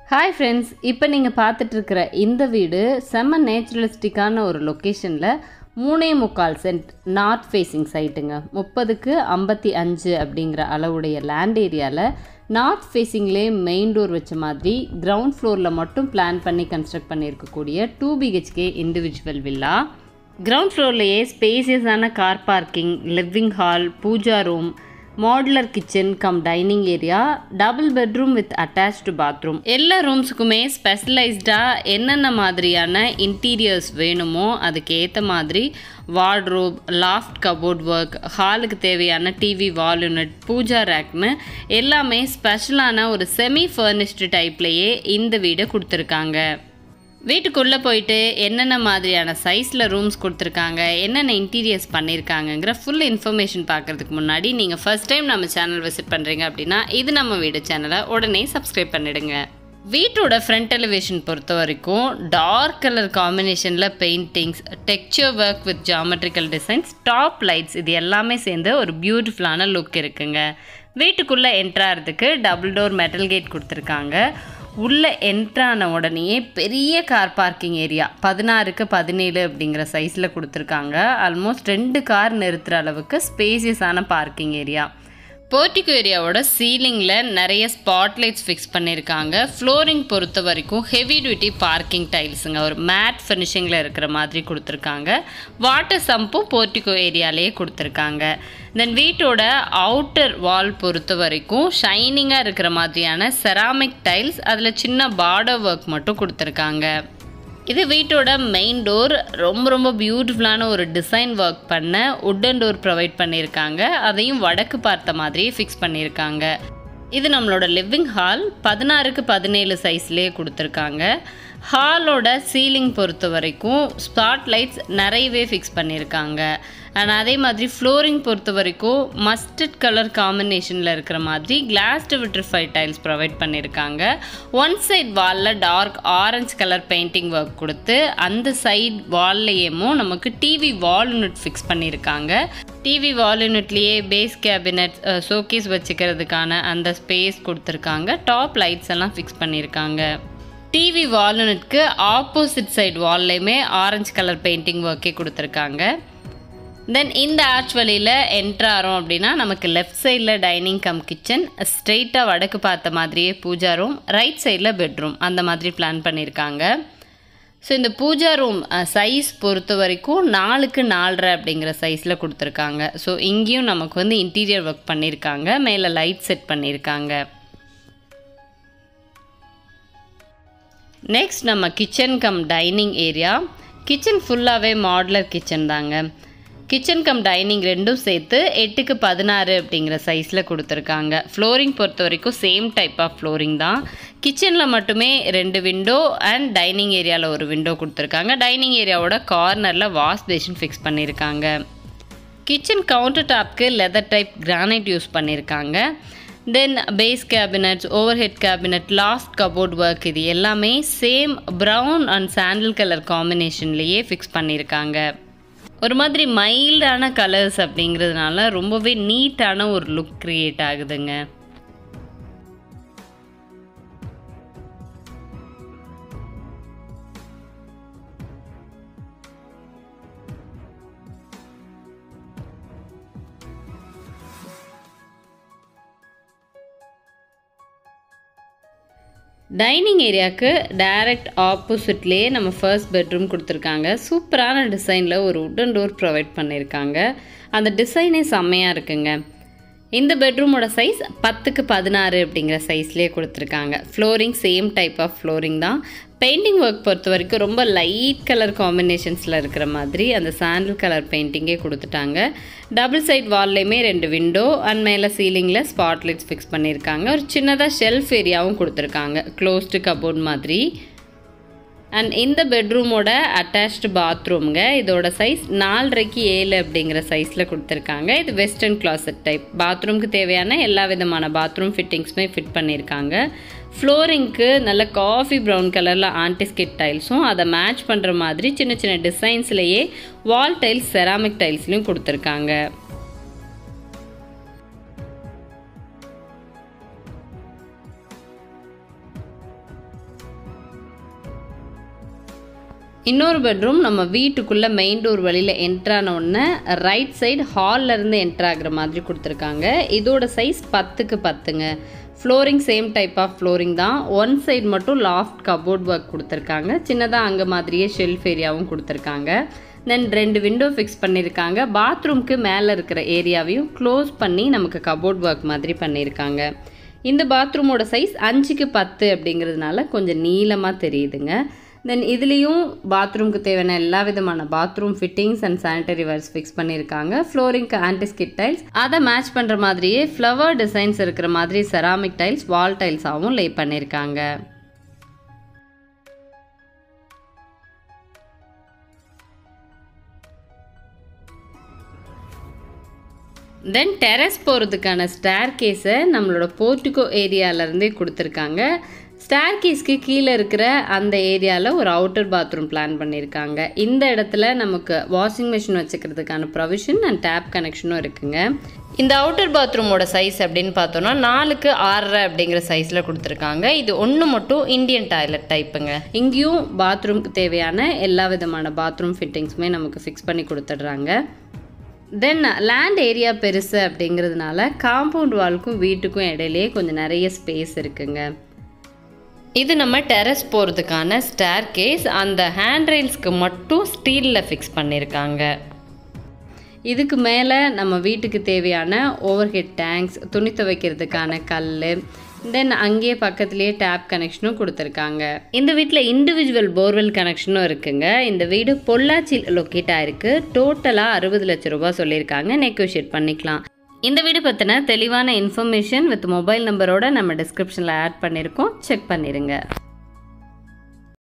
hi friends இப்போ நீங்கள் பார்த்துட்ருக்கிற இந்த வீடு செம்ம நேச்சுரலிஸ்டிக்கான ஒரு லொக்கேஷனில் மூணே முக்கால் சென்ட் நார்த் ஃபேஸிங் சைட்டுங்க முப்பதுக்கு ஐம்பத்தி அஞ்சு அப்படிங்கிற அளவுடைய லேண்ட் ஏரியாவில் நார்த் ஃபேஸிங்லே மெயின் டோர் வச்ச மாதிரி கிரவுண்ட் ஃப்ளோரில் மட்டும் பிளான் பண்ணி கன்ஸ்ட்ரக்ட் பண்ணியிருக்கக்கூடிய two BHK individual villa ground ஃப்ளோர்லேயே ஸ்பேசியஸான car parking living hall puja room modular kitchen cum dining area double bedroom with attached bathroom எல்லா ரூம்ஸுக்குமே ஸ்பெஷலைஸ்டாக என்னென்ன மாதிரியான இன்டீரியர்ஸ் வேணுமோ அதுக்கு ஏற்ற மாதிரி வார்ட்ரோப் லாஃப்ட் கபோர்ட் ஒர்க் ஹாலுக்கு தேவையான டிவி வால் யூனிட் பூஜா ரேக்னு எல்லாமே ஸ்பெஷலான ஒரு செமி ஃபர்னிஷ்டு டைப்லேயே இந்த வீடை கொடுத்துருக்காங்க வீட்டுக்குள்ளே போயிட்டு என்னென்ன மாதிரியான சைஸில் ரூம்ஸ் கொடுத்துருக்காங்க என்னென்ன இன்டீரியர்ஸ் பண்ணியிருக்காங்கங்கிற ஃபுல் இன்ஃபர்மேஷன் பார்க்குறதுக்கு முன்னாடி நீங்கள் ஃபர்ஸ்ட் டைம் நம்ம சேனல் விசிட் பண்ணுறீங்க அப்படின்னா இது நம்ம வீடு சேனலை உடனே சப்ஸ்கிரைப் பண்ணிடுங்க வீட்டோட ஃப்ரண்ட் எலிவேஷன் பொறுத்த வரைக்கும் டார்க் கலர் காம்பினேஷனில் paintings texture work with geometrical designs top lights இது எல்லாமே சேர்ந்து ஒரு பியூட்டிஃபுல்லான லுக் இருக்குங்க வீட்டுக்குள்ளே என்ட்ராகிறதுக்கு டபுள் டோர் மெட்டல் கேட் கொடுத்துருக்காங்க உள்ளே என்ட்ரான உடனேயே பெரிய கார் பார்க்கிங் ஏரியா பதினாறுக்கு பதினேழு அப்படிங்கிற சைஸில் கொடுத்துருக்காங்க ஆல்மோஸ்ட் ரெண்டு கார் நிறுத்துகிற அளவுக்கு ஸ்பேசியஸான பார்க்கிங் ஏரியா போர்ட்டிகோ ஏரியாவோட சீலிங்கில் நிறைய ஸ்பாட்லைட்ஸ் ஃபிக்ஸ் பண்ணியிருக்காங்க ஃப்ளோரிங் பொறுத்த வரைக்கும் ஹெவி டியூட்டி பார்க்கிங் டைல்ஸுங்க ஒரு மேட் ஃபினிஷிங்கில் இருக்கிற மாதிரி கொடுத்துருக்காங்க வாட்டர் சம்பும் போர்ட்டிகோ ஏரியாலேயே கொடுத்துருக்காங்க தென் வீட்டோட அவுட்டர் வால் பொறுத்த வரைக்கும் ஷைனிங்காக இருக்கிற மாதிரியான செராமிக் டைல்ஸ் அதில் சின்ன பார்டர் ஒர்க் மட்டும் கொடுத்துருக்காங்க இது வீட்டோட மெயின் டோர் ரொம்ப ரொம்ப பியூட்டிஃபுல்லான ஒரு டிசைன் ஒர்க் பண்ண உட்டன் டோர் ப்ரொவைட் பண்ணியிருக்காங்க அதையும் வடக்கு பார்த்த மாதிரியே ஃபிக்ஸ் பண்ணியிருக்காங்க இது நம்மளோட லிவிங் ஹால் பதினாறுக்கு பதினேழு சைஸ்லேயே கொடுத்துருக்காங்க ஹாலோட சீலிங் பொறுத்த வரைக்கும் ஸ்பாட் லைட்ஸ் நிறையவே ஃபிக்ஸ் பண்ணியிருக்காங்க அண்ட் அதே மாதிரி ஃப்ளோரிங் பொறுத்த வரைக்கும் மஸ்டர்ட் கலர் காம்பினேஷனில் இருக்கிற மாதிரி கிளாஸ்டு விட்ரிஃபை டைல்ஸ் ப்ரொவைட் பண்ணியிருக்காங்க ஒன் சைட் வாலில் dark orange colour painting work கொடுத்து அந்த சைட் வால்லையேமோ நமக்கு டிவி வால் யூனிட் ஃபிக்ஸ் பண்ணியிருக்காங்க டிவி வால் யூனிட்லேயே பேஸ் கேபினட் ஷோகேஸ் வச்சுக்கிறதுக்கான அந்த ஸ்பேஸ் கொடுத்துருக்காங்க டாப் லைட்ஸ் எல்லாம் ஃபிக்ஸ் பண்ணியிருக்காங்க டிவி வால் யூனிட்க்கு ஆப்போசிட் சைடு வால்லையுமே ஆரஞ்சு கலர் பெயிண்டிங் ஒர்க்கே கொடுத்துருக்காங்க தென் இந்த ஆர்ச் வழியில் என்ட்ராரோம் அப்படின்னா நமக்கு லெஃப்ட் சைடில் டைனிங் கம் கிச்சன் ஸ்ட்ரெயிட்டாக வடக்கு பார்த்த மாதிரியே பூஜா ரூம் ரைட் சைடில் பெட்ரூம் அந்த மாதிரி பிளான் பண்ணியிருக்காங்க ஸோ இந்த பூஜா ரூம் சைஸ் பொறுத்த வரைக்கும் நாலுக்கு நாலரை அப்படிங்கிற சைஸில் கொடுத்துருக்காங்க ஸோ இங்கேயும் நமக்கு வந்து இன்டீரியர் ஒர்க் பண்ணியிருக்காங்க மேலே லைட் செட் பண்ணியிருக்காங்க நெக்ஸ்ட் நம்ம kitchen cum dining area kitchen ஃபுல்லாகவே மாடுலர் கிச்சன் தாங்க கிச்சன் கம் டைனிங் ரெண்டும் சேர்த்து எட்டுக்கு பதினாறு அப்படிங்கிற சைஸில் கொடுத்துருக்காங்க ஃப்ளோரிங் பொறுத்த வரைக்கும் சேம் டைப் ஆஃப் ஃப்ளோரிங் தான் கிச்சனில் மட்டுமே ரெண்டு விண்டோ அண்ட் டைனிங் ஏரியாவில் ஒரு விண்டோ கொடுத்துருக்காங்க டைனிங் ஏரியாவோட கார்னரில் வாஷ் பேஷன் ஃபிக்ஸ் பண்ணியிருக்காங்க கிச்சன் கவுண்டர் டாப்க்கு லெதர் டைப் கிரானைட் யூஸ் பண்ணியிருக்காங்க then base cabinets overhead cabinet last cupboard work இது எல்லாமே same brown and sandal colour காம்பினேஷன்லேயே ஃபிக்ஸ் பண்ணியிருக்காங்க ஒரு மாதிரி மைல்டான கலர்ஸ் அப்படிங்கிறதுனால ரொம்பவே நீட்டான ஒரு லுக் க்ரியேட் ஆகுதுங்க டைனிங் ஏரியாவுக்கு டைரக்ட் ஆப்போசிட்லேயே நம்ம ஃபர்ஸ்ட் பெட்ரூம் கொடுத்துருக்காங்க சூப்பரான டிசைனில் ஒரு உட்டன் டோர் ப்ரொவைட் பண்ணியிருக்காங்க அந்த டிசைனே செம்மையாக இருக்குங்க இந்த பெட்ரூமோட சைஸ் பத்துக்கு பதினாறு அப்படிங்கிற சைஸ்லேயே கொடுத்துருக்காங்க flooring same type of flooring தான் பெயிண்டிங் ஒர்க் பொறுத்த வரைக்கும் ரொம்ப லைட் கலர் காம்பினேஷன்ஸில் இருக்கிற மாதிரி அந்த சாண்டில் கலர் பெயிண்டிங்கே கொடுத்துட்டாங்க டபுள் சைட் வால்லையுமே ரெண்டு விண்டோ அண்ட் மேலே சீலிங்கில் ஸ்பாட்லைட்ஸ் ஃபிக்ஸ் பண்ணியிருக்காங்க ஒரு சின்னதாக ஷெல்ஃப் ஏரியாவும் கொடுத்துருக்காங்க க்ளோஸ்டு கபோர்ட் மாதிரி அண்ட் இந்த பெட்ரூமோட அட்டாச்டு பாத்ரூம்ங்க இதோட சைஸ் நாலரைக்கு ஏழு அப்படிங்கிற சைஸில் கொடுத்துருக்காங்க இது வெஸ்டர்ன் கிளாசட் டைப் பாத்ரூம்க்கு தேவையான எல்லா விதமான பாத்ரூம் ஃபிட்டிங்ஸுமே ஃபிட் பண்ணியிருக்காங்க ஃப்ளோரிங்க்கு நல்ல காஃபி ப்ரௌன் கலரில் ஆன்டிஸ்கிட் டைல்ஸும் அதை மேட்ச் பண்ணுற மாதிரி சின்ன சின்ன டிசைன்ஸ்லேயே வால் டைல்ஸ் செராமிக் டைல்ஸ்லையும் கொடுத்துருக்காங்க இன்னொரு பெட்ரூம் நம்ம வீட்டுக்குள்ளே மெயின் டோர் வழியில் என்ட்ரான உடனே ரைட் சைடு ஹால்லேருந்து என்ட்ரு ஆகுற மாதிரி கொடுத்துருக்காங்க இதோட சைஸ் பத்துக்கு பத்துங்க flooring same type of flooring தான் ஒன் சைடு மட்டும் லாஃப்ட் கபோர்ட் ஒர்க் கொடுத்துருக்காங்க சின்னதாக அங்கே மாதிரியே ஷெல்ஃப் ஏரியாவும் கொடுத்துருக்காங்க தென் ரெண்டு விண்டோ ஃபிக்ஸ் பண்ணியிருக்காங்க பாத்ரூம்க்கு மேலே இருக்கிற ஏரியாவையும் க்ளோஸ் பண்ணி நமக்கு கபோர்ட் ஒர்க் மாதிரி பண்ணியிருக்காங்க இந்த பாத்ரூமோட சைஸ் அஞ்சுக்கு பத்து அப்படிங்கிறதுனால கொஞ்சம் நீளமாக தெரியுதுங்க தென் இதுலேயும் பாத்ரூம்க்கு தேவையான எல்லா விதமான bathroom fittings and sanitary wares fix பண்ணியிருக்காங்க ஃப்ளோரிங்க்கு ஆன்டிஸ்கிட் டைல்ஸ் அதை மேட்ச் பண்ணுற மாதிரியே ஃப்ளவர் டிசைன்ஸ் இருக்கிற மாதிரி செராமிக் டைல்ஸ் வால் டைல்ஸாகவும் லே பண்ணியிருக்காங்க தென் டெரஸ் போகிறதுக்கான ஸ்டேர் கேஸை நம்மளோட போர்ட்டிகோ ஏரியாவிலேருந்தே கொடுத்துருக்காங்க ஸ்டேர் கேஸ்க்கு கீழே இருக்கிற அந்த ஏரியாவில் ஒரு அவுட்டர் பாத்ரூம் பிளான் பண்ணியிருக்காங்க இந்த இடத்துல நமக்கு வாஷிங் மிஷின் வச்சுக்கிறதுக்கான ப்ரொவிஷன் அண்ட் டேப் கனெக்ஷனும் இருக்குங்க இந்த அவுட்டர் பாத்ரூமோட சைஸ் அப்படின்னு பார்த்தோன்னா நாலுக்கு ஆறரை அப்படிங்கிற சைஸில் கொடுத்துருக்காங்க இது ஒன்று மட்டும் இந்தியன் டாய்லெட் டைப்புங்க இங்கேயும் பாத்ரூம்க்கு தேவையான எல்லா விதமான பாத்ரூம் ஃபிட்டிங்ஸுமே நமக்கு ஃபிக்ஸ் பண்ணி கொடுத்துட்றாங்க தென் லேண்ட் ஏரியா பெருசு அப்படிங்கிறதுனால காம்பவுண்ட் வால்க்கும் வீட்டுக்கும் இடையிலேயே கொஞ்சம் நிறைய ஸ்பேஸ் இருக்குங்க இது நம்ம டெரஸ் போகிறதுக்கான ஸ்டேர் கேஸ் அந்த ஹேண்ட் ரெயில்ஸ்க்கு மட்டும் ஸ்டீலில் ஃபிக்ஸ் பண்ணியிருக்காங்க இதுக்கு மேலே நம்ம வீட்டுக்கு தேவையான ஓவர் ஹெட் டேங்க்ஸ் துணி துவைக்கிறதுக்கான கல் தென் அங்கேயே பக்கத்துலேயே டேப் கனெக்ஷனும் கொடுத்துருக்காங்க இந்த வீட்டில் இண்டிவிஜுவல் போர்வெல் கனெக்ஷனும் இருக்குங்க இந்த வீடு பொள்ளாச்சியில் லொக்கேட் ஆயிருக்கு டோட்டலாக அறுபது லட்ச ரூபாய் சொல்லியிருக்காங்க நெகோஷியேட் பண்ணிக்கலாம் இந்த வீடு பற்றின தெளிவான இன்ஃபர்மேஷன் வித் மொபைல் நம்பரோட நம்ம டிஸ்கிரிப்ஷனில் ஆட் பண்ணியிருக்கோம் செக் பண்ணிடுங்க